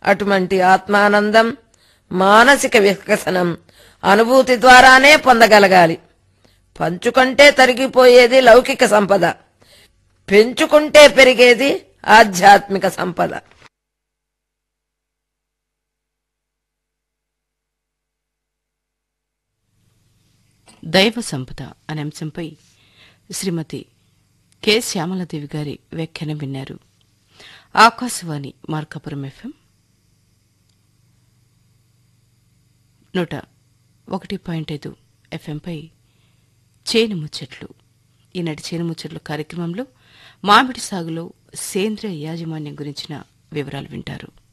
అటువంటి ఆత్మానందం మానసిక వికసనం అనుభూతి ద్వారానే పొందగలగాలి పంచుకుంటే తరిగిపోయేది లౌకిక సంపద పెంచుకుంటే పెరిగేది ఆధ్యాత్మిక సంపద దైవ సంపద అనే అంశంపై శ్రీమతి కె శ్యామలదేవి గారి వ్యాఖ్యానం విన్నారు ఆకాశవాణి మార్కాపురం ఎఫ్ఎం నూట ఒకటి పాయింట్ ఐదు ఎఫ్ఎంపై చేను ముచ్చట్లు ఈనాటి చేను ముచ్చట్లు కార్యక్రమంలో మామిడి సాగులో సేంద్రియ యాజమాన్యం గురించిన వివరాలు వింటారు